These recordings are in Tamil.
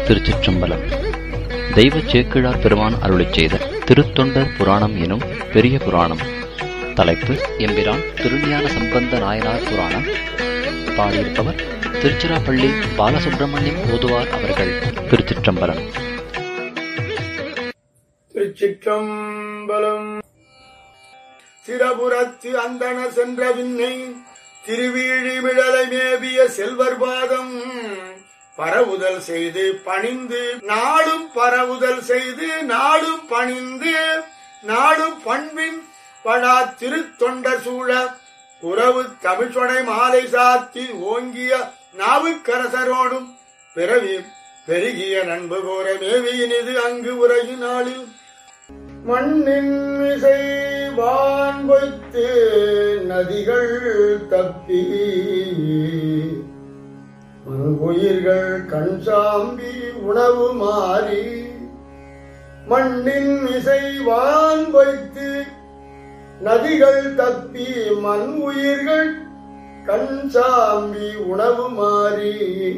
திருச்சிற்றம்பலம் தெய்வ சேக்கிழார் பெருமான் அருளிச் செய்த திருத்தொண்டர் புராணம் எனும் பெரிய புராணம் தலைப்பு எம்பிரான் திருஞான சம்பந்த நாயனார் புராணம் பாடியிருப்பவர் திருச்சிராப்பள்ளி பாலசுப்பிரமணியம் ஓதுவார் அவர்கள் திருச்சிற்றம்பலம் திருச்சிற்றம்பலம் சிரபுரத்து அந்தன சென்ற விண்ணை திருவீழிமிழலை மேவிய செல்வர் பாதம் பரவுதல் செய்து பணிந்து நாடும் பரவுதல் செய்து நாடும் பணிந்து நாடும் பண்பின் படா திருத்தொண்டர் சூழ உறவு தமிழ்ச்சொடை மாலை சாத்தி ஓங்கிய நாவுக்கரசரோடும் பிறவி பெருகிய நண்பு கோர மேவியினிது அங்கு உரையும் நாளில் மண்ணின் இசை வான் வைத்து நதிகள் தப்பி உயிர்கள் கண் சாம்பி உணவு மாறி மண்ணின் இசை வான் வைத்து நதிகள் தப்பி மண் உயிர்கள் கண் சாம்பி உணவு மாறி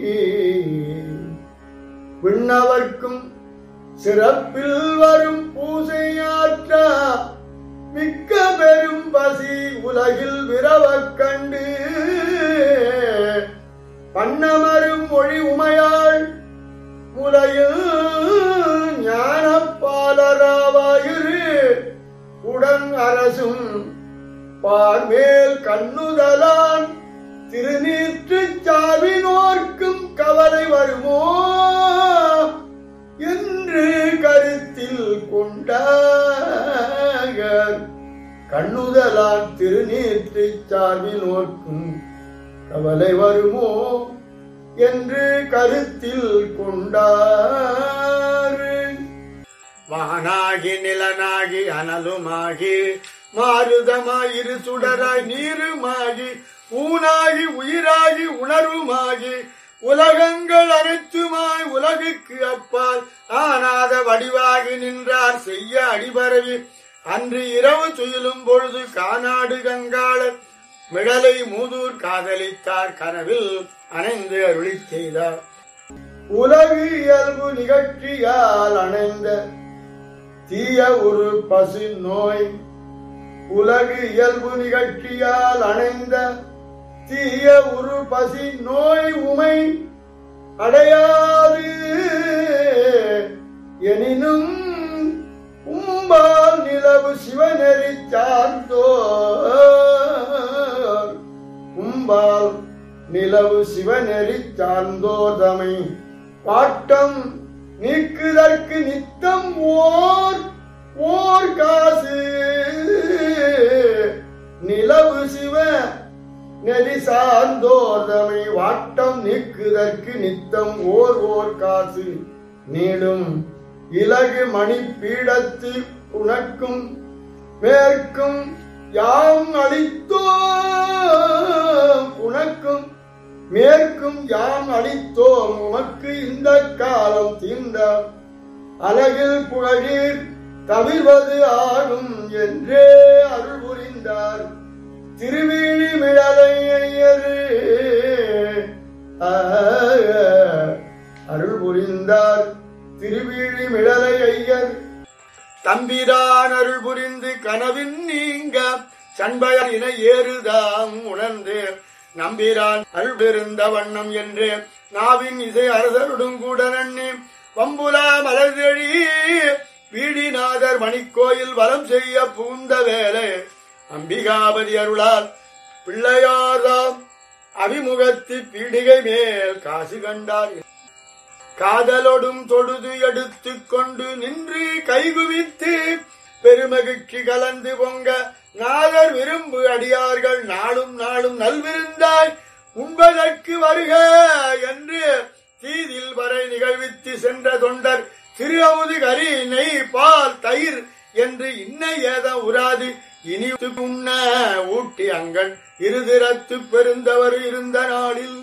விண்ணவர்க்கும் சிறப்பில் வரும் பூசையாற்ற மிக்க பெரும் பசி உலகில் விரவக் கண்டு பண்ணமரும் மொழி உமையாள் முலையில் ஞானப்பாலராவாயிரு உடன் அரசும் பார்மேல் கண்ணுதலான் திருநீற்றுச் சாவினோர்க்கும் கவலை வருமோ என்று கருத்தில் கொண்டாக கண்ணுதலான் திருநீற்றுச் சார்பில் நோக்கும் கவலை வருமோ என்று கருத்தில் கொண்டார் வானாகி நிலனாகி அனலுமாகி மாருதமாயிரு சுடராய் நீருமாகி ஊனாகி உயிராகி உணர்வுமாகி உலகங்கள் அனைத்துமாய் உலகுக்கு அப்பால் ஆனாத வடிவாகி நின்றார் செய்ய அடிபரவி அன்று இரவு துயிலும் பொழுது காநாடு கங்காளர் மிடலை மூதூர் காதலித்தார் கனவில் அணைந்து அருளிச் செய்தார் உலகு இயல்பு நிகழ்ச்சியால் அணைந்த தீய ஒரு பசு நோய் உலகு இயல்பு நிகழ்ச்சியால் அணைந்த தீய உரு பசி நோய் உமை அடையாது எனினும் உம்பால் நிலவு சிவநெறி சார்ந்தோர் உம்பால் நிலவு சிவநெறி சார்ந்தோதமை பாட்டம் நீக்குதற்கு நித்தம் ஓர் ஓர் காசு நிலவு சிவ நெறி சார்ந்தோர்தமை வாட்டம் நீக்குதற்கு நித்தம் ஓர் ஓர் காசு நீடும் இலகு மணி பீடத்து உனக்கும் மேற்கும் யாம் அளித்தோம் உனக்கும் மேற்கும் யாம் அளித்தோம் உமக்கு இந்த காலம் தீர்ந்த அழகில் புகழீர் தவிர்வது ஆகும் என்றே அருள் புரிந்தார் திருவேணி மிழலையரு அருள் புரிந்தார் திருவேணி மிழலை ஐயர் தம்பிரான் அருள் புரிந்து கனவின் நீங்க சண்பயர் இன ஏறுதாம் உணர்ந்து நம்பிரான் அருள் பெருந்த வண்ணம் என்று நாவின் இசை அரசருடன் கூட நன்னி வம்புலா மலர்தெழி வீடிநாதர் மணிக்கோயில் வலம் செய்ய பூந்த வேலை அம்பிகாபதி அருளால் பிள்ளையார்தாம் அபிமுகத்து பீடிகை மேல் காசு கண்டார் காதலொடும் தொழுது எடுத்துக் கொண்டு நின்று கைகுவித்து பெருமகிழ்ச்சி கலந்து பொங்க நாகர் விரும்பு அடியார்கள் நாளும் நாளும் நல்விருந்தாய் உண்பதற்கு வருக என்று தீதில் வரை நிகழ்வித்து சென்ற தொண்டர் திரு அமுது கரி நெய் பால் தயிர் என்று இன்ன ஏதம் உராது இனி உண்ண ஊட்டி அங்கன் இருதிரத்து பெருந்தவர் இருந்த நாளில்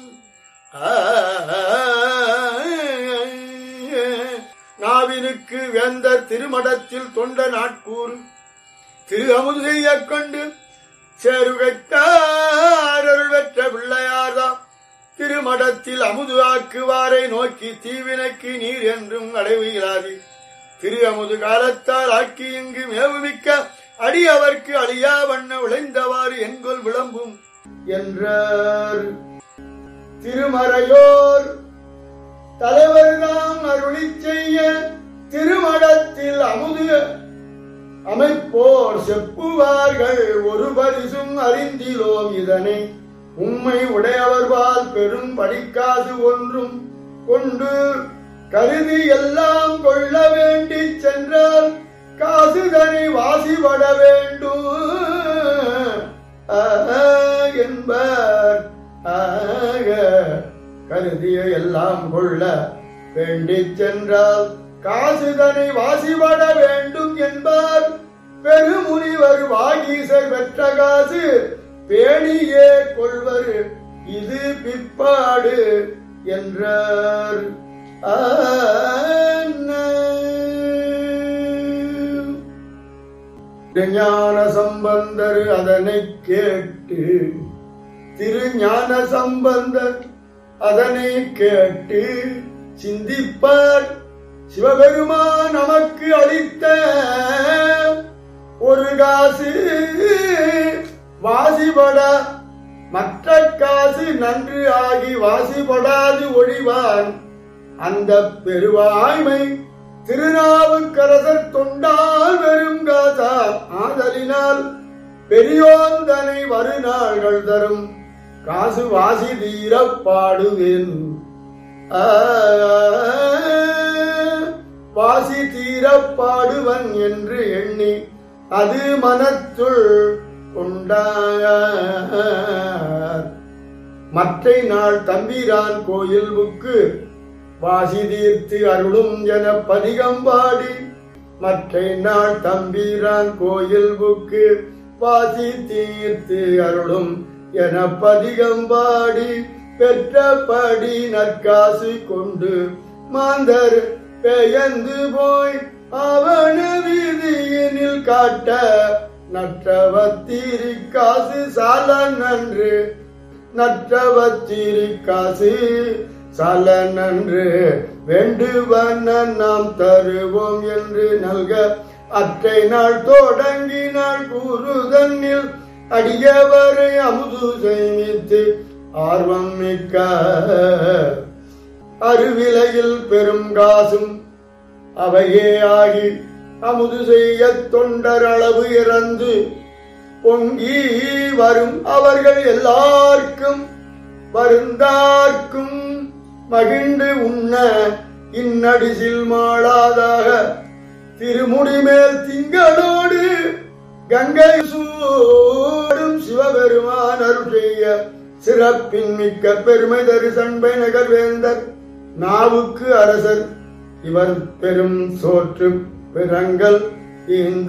நாவினுக்கு வேந்தர் திருமடத்தில் தொண்ட நாட்கூர் திரு அமுது செய்யக் கொண்டு சேருகைத்தார் அருள் பெற்ற பிள்ளையார்தாம் திருமடத்தில் அமுது ஆக்குவாரை நோக்கி தீவினைக்கு நீர் என்றும் அடைவுகிறாதி திரு அமுது காலத்தால் ஆக்கி இங்கு மேவுமிக்க அடி அவர்க்கு அழியா வண்ண விளைந்தவாறு என்கொல் விளம்பும் என்றார் திருமறையோர் தலைவர்தாம் அருளி செய்ய திருமடத்தில் அமுது அமைப்போர் செப்புவார்கள் ஒரு பரிசும் அறிந்திலோம் இதனை உம்மை உடையவர்பால் பெரும் படிக்காது ஒன்றும் கொண்டு கருதி எல்லாம் கொள்ள வேண்டி சென்றால் காசுதனை வாசிபட வேண்டும் ஆக என்பார் ஆக கருதிய எல்லாம் கொள்ள வேண்டி சென்றால் காசுதனை வாசிபட வேண்டும் என்பார் பெருமுனிவர் வாகீசர் பெற்ற காசு பேணியே கொள்வர் இது பிற்பாடு என்றார் ஞான சம்பந்தர் அதனை கேட்டு திருஞான சம்பந்தர் அதனை கேட்டு சிந்திப்பார் சிவபெருமான் நமக்கு அளித்த ஒரு காசு வாசிபட மற்ற காசு நன்று ஆகி வாசிபடாது ஒழிவான் அந்த பெருவாய்மை திருநாவுக்கரசர் தொண்டால் வெறும் காசா ஆதலினால் பெரியோந்தனை வருநாள்கள் தரும் காசு வாசி தீர பாடுவேன் ஆ, வாசி தீர பாடுவன் என்று எண்ணி அது மனத்துள் கொண்டார் மற்றை நாள் தம்பிரான் கோயில் புக்கு வாசி தீர்த்து அருளும் என பதிகம் பாடி மற்றை நாள் தம்பிரான் கோயில் புக்கு வாசி தீர்த்து அருளும் என பதிகம் பாடி பெற்றபடி நற்காசு கொண்டு மாந்தர் பெயர்ந்து போய் அவன வீதியினில் காட்ட நற்றவத்தீரி காசு சால நன்று நற்றவத்தீரி காசு சால நன்று வேண்டுவன நாம் தருவோம் என்று நல்க அற்றை நாள் தொடங்கினாள் கூறுதன்னில் அடியவரை அமுது செய்வித்து ஆர்வம் மிக்க அருவிலையில் பெரும் காசும் அவையே ஆகி அமுது செய்ய தொண்டர் அளவு இறந்து பொங்கி வரும் அவர்கள் எல்லாருக்கும் வருந்தார்க்கும் மகிழ்ந்து உண்ண இந்நடிசில் மாளாதாக திருமுடி மேல் திங்களோடு கங்கை சூடும் சிவபெருமான் அருள் செய்ய சிறப்பின் மிக்க பெருமை தரு சண்பை நகர்வேந்தர் நாவுக்கு அரசர் இவர் பெரும் சோற்று பிறங்கள் இந்த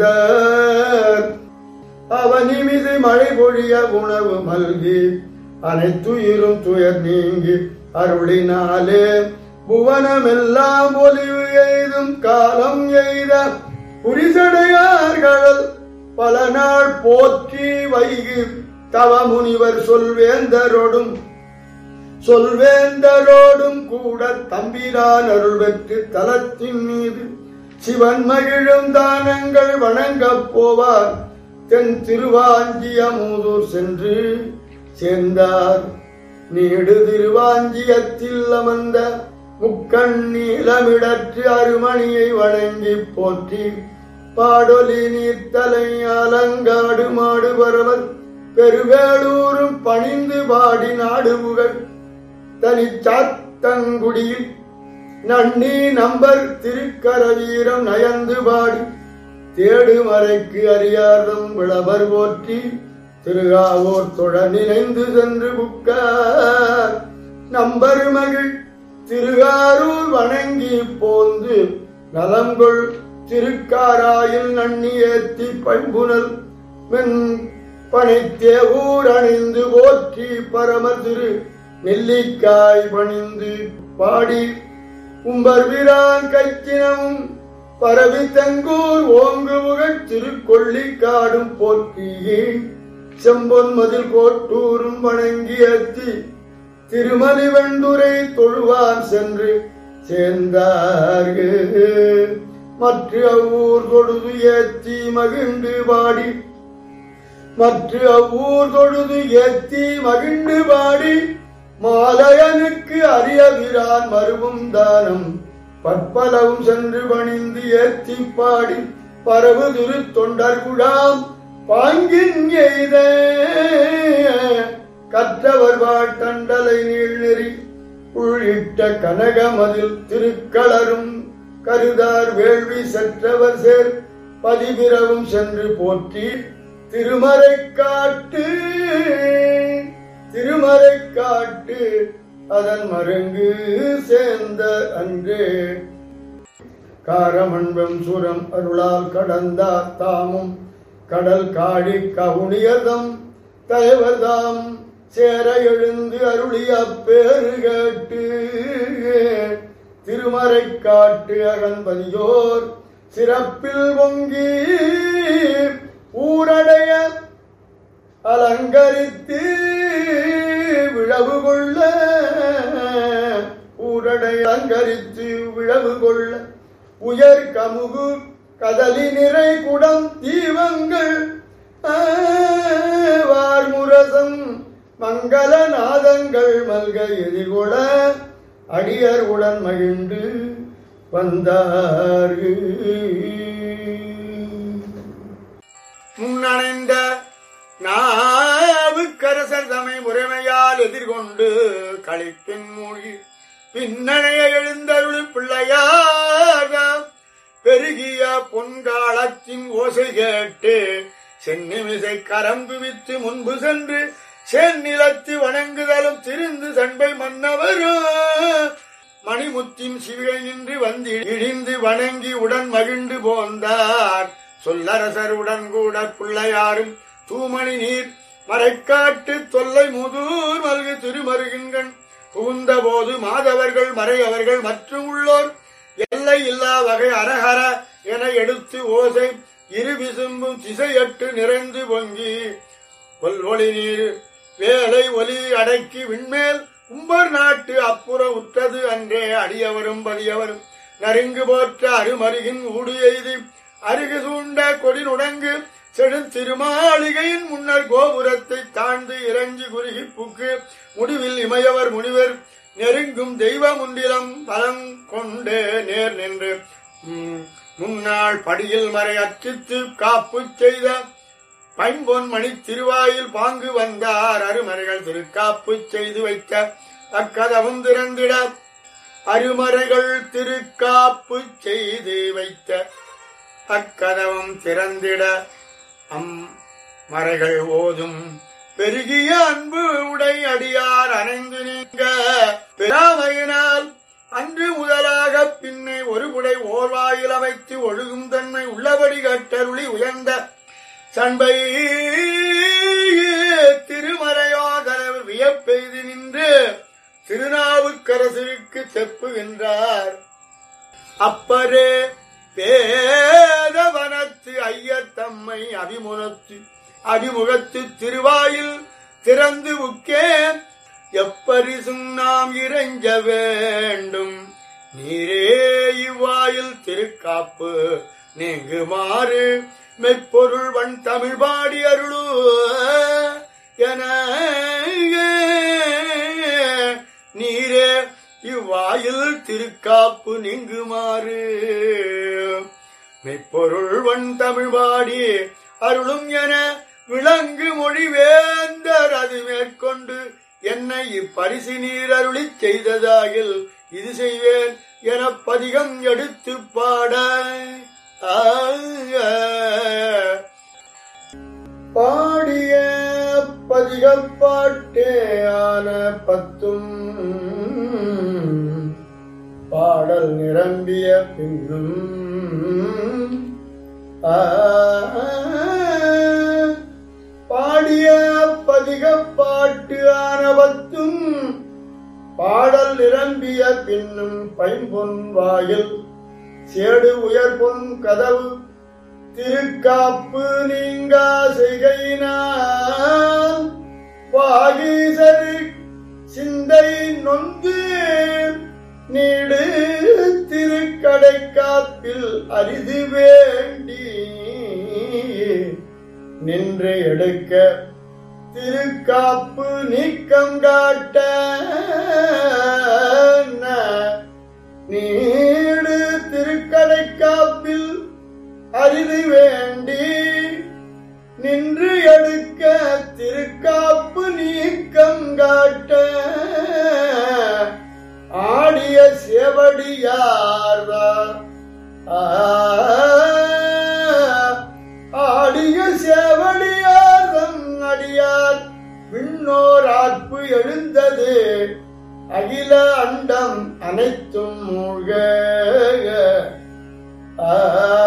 அவனிமிது மழை பொழிய உணவு மல்கி அனைத்துயிரும் துயர் நீங்கி அருளினாலே புவனமெல்லாம் ஒலிவு எய்தும் காலம் எய்த புரிசடையார்கள் பல நாள் போற்றி வைகி தவ முனிவர் சொல்வேந்தரோடும் சொல்வேந்தரோடும் கூட தம்பிரான் அருள் பெற்று தலத்தின் மீது சிவன் மகிழும் தானங்கள் வணங்கப் போவார் தென் திருவாஞ்சியமூதூர் சென்று சேர்ந்தார் நீடு திருவாஞ்சியத்தில் அமர்ந்த முக்கண் நீளமிடற்று அருமணியை வணங்கி போற்றி பாடொலி நீர்த்தலை அலங்காடு மாடு பரவல் பெருவேளூரும் பணிந்து பாடி நாடு புகழ் தனி சாத்தங்குடியில் நன்னி நம்பர் திருக்கர வீரம் நயந்து பாடி தேடு மறைக்கு அறியாதம் விளவர் போற்றி திருகாவோர் தொழ நினைந்து சென்று புக்கார் நம்பர் மகிழ் திருகாரூர் வணங்கி போந்து நலங்கொள் திருக்காராயில் நன்னி ஏத்தி பண்புணல் மென் பனைத்தே ஊர் அணிந்து போற்றி பரம திரு நெல்லிக்காய் பணிந்து பாடி உம்பர் வீரான் கைச்சினமும் பரவி தங்கூர் ஓங்கு புகழ் திருக்கொள்ளி காடும் போற்றியே செம்பொன் மதில் கோட்டூரும் வணங்கி ஏத்தி திருமதி வெண்டுரை தொழுவான் சென்று சேர்ந்தார்கள் மற்ற அவ்வூர் தொழுது ஏத்தி மகிழ்ந்து பாடி மற்ற அவ்வூர் தொழுது ஏத்தி மகிழ்ந்து பாடி மாலையனுக்கு அரியவிரான் மருவும் தானம் பற்பலவும் சென்று பணிந்து ஏத்தி பாடி பரவு திரு தொண்டர் குழாம் பாங்கின் எய்த கற்றவர் வாழ்த்தண்டலை நீழ்நெறி உள்ளிட்ட கனகமதில் திருக்களரும் கருதார் வேள்வி செற்றவர் சேர் பதிபிறவும் சென்று போற்றி திருமறை காட்டு திருமறை காட்டு அதன் மருங்கு சேர்ந்த அன்றே காரமண்பம் சுரம் அருளால் கடந்தார் தாமும் கடல் காழி கவுனியதம் தலைவர்தாம் சேர எழுந்து அருளிய பேரு கேட்டு திருமறை காட்டு அகன்பதியோர் சிறப்பில் பொங்கி ஊரடைய அலங்கரித்து விழவு கொள்ள ஊரடை அலங்கரித்து விழவு கொள்ள உயர் கமுகு கதலி நிறை குடம் தீவங்கள் வார்முரசம் மங்கள நாதங்கள் மல்க எதிர்கொள அடியர் உடன் மகிழ்ந்து வந்தார்கள் முன்னணைந்த நாவுக்கரசர் தமை முறைமையால் எதிர்கொண்டு களிப்பின் மூழ்கி பின்னணைய எழுந்தருளி பிள்ளையாக பெருகிய பொன்காலத்தின் ஓசை கேட்டு சென்னிமிசை கரம்பு வித்து முன்பு சென்று செந்நிலத்து வணங்குதலும் திரிந்து சண்பை மன்னவரும் மணிமுத்தின் சிவிகை நின்று வந்து இழிந்து வணங்கி உடன் மகிழ்ந்து போந்தார் சொல்லரசர் உடன் கூட பிள்ளையாரும் தூமணி நீர் மறைக்காட்டு தொல்லை முதூர் மல்கு திருமருகின்கண் புகுந்த போது மாதவர்கள் மறையவர்கள் மற்றும் உள்ளோர் எல்லை இல்லா வகை அரஹர என எடுத்து ஓசை இரு விசும்பும் திசையட்டு நிறைந்து பொங்கி கொல்வொளி நீர் வேலை ஒலி அடக்கி விண்மேல் உம்பர் நாட்டு அப்புற உற்றது அன்றே அடியவரும் பதியவரும் நறுங்கு போற்ற அருமருகின் ஊடு எய்து அருகு சூண்ட கொடி நுடங்கு செடும் திருமாளிகையின் முன்னர் கோபுரத்தை தாழ்ந்து இறங்கி குறுகி புக்கு முடிவில் இமையவர் முனிவர் நெருங்கும் தெய்வ முண்டிலம் பலம் கொண்டு நேர் நின்று ம், முன்னாள் படியில் மறை அச்சித்து காப்பு செய்த பைம்பொன் மணி திருவாயில் பாங்கு வந்தார் அருமறைகள் திருக்காப்பு செய்து வைத்த அக்கதவும் திறந்திட அருமறைகள் திருக்காப்பு செய்து வைத்த அக்கதவும் திறந்திட அம் மறைகள் ஓதும் பெருகிய அன்பு உடை அடியார் அணைந்து நீங்க பெறாமையினால் அன்று முதலாக பின்னே ஒரு புடை ஓர்வாயில் அமைத்து ஒழுகும் தன்மை உள்ளபடி கட்டருளி உயர்ந்த சண்பை திருமறையோ தலைவர் வியப்பெய்து நின்று திருநாவுக்கரசருக்கு செப்புகின்றார் அப்பரே வேதவனத்து ஐயத்தம்மை அபிமுகத்து அபிமுகத்து திருவாயில் திறந்து உக்கே எப்பரிசும் நாம் இறைஞ்ச வேண்டும் நீரே இவ்வாயில் திருக்காப்பு நீங்குமாறு மெய்ப்பொருள் வன் தமிழ் பாடி அருளு என நீரே இவ்வாயில் திருக்காப்பு நீங்குமாறு மெய்ப்பொருள் வன் தமிழ் பாடி அருளும் என விளங்கு மொழி வேந்தர் அது மேற்கொண்டு என்னை இப்பரிசு நீர் அருளிச் செய்ததாகில் இது செய்வேன் என பதிகம் எடுத்து பாட ஆ, பாடிய பதிகப்பாட்டே ஆன பத்தும் பாடல் நிரம்பிய பின்னும் ஆ, பாடிய பதிகப்பாட்டு ஆனவத்தும் பாடல் நிரம்பிய பின்னும் பைம்பொன் வாயில் சேடு உயர் பொன் கதவு திருக்காப்பு நீங்கா செய்கையினால் வாகீசரு சிந்தை நொந்து நீடு திருக்கடை காப்பில் அரிது வேண்டி நின்று எடுக்க திருக்காப்பு நீக்கம் காட்ட நீடு திருக்கடை காப்பில் அரிது வேண்டி நின்று எடுக்க திருக்காப்பு நீக்கம் காட்ட ஆடிய செவடியார்தான் ஆடிய செவடியார்தம் அடியார் விண்ணோர் ஆற்பு எழுந்தது அகில அண்டம் அனைத்தும் மூழ்க ஆ,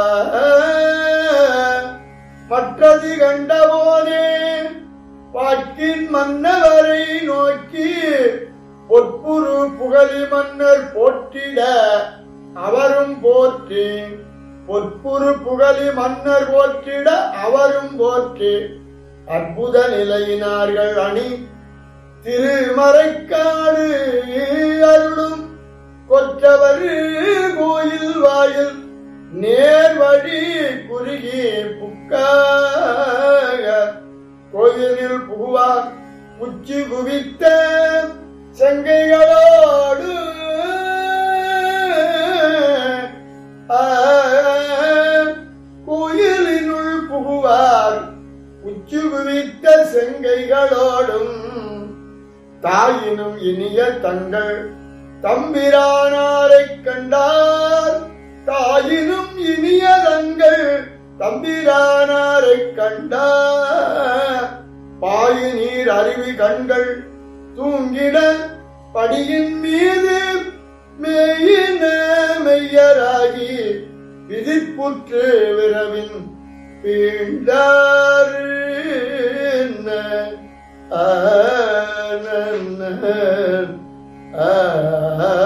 மற்றது கண்டபோனே வாக்கின் மன்னவரை நோக்கி பொற்புரு புகழி மன்னர் போற்றிட அவரும் போற்றி பொற்புரு புகழி மன்னர் போற்றிட அவரும் போற்றி அற்புத நிலையினார்கள் அணி திருமறைக்காடு அருளும் கொற்றவர் கோயில் வாயில் நேர் வழி குறுகி புக்காக கோயிலில் புகுவார் உச்சி குவித்த செங்கைகளோடு ஆ, கோயிலினுள் புகுவார் உச்சி குவித்த செங்கைகளோடும் தாயினும் இனிய தங்கள் தம்பிரானாரைக் கண்டார் தாயினும் இனிய தங்கள் தம்பிரானாரைக் கண்டார் பாயு நீர் அருவி கண்கள் தூங்கிட படியின் மீது மேயின மெய்யராகி விதிப்புற்று விரவின் வீழ்ந்தார் ஆனந்த ஆ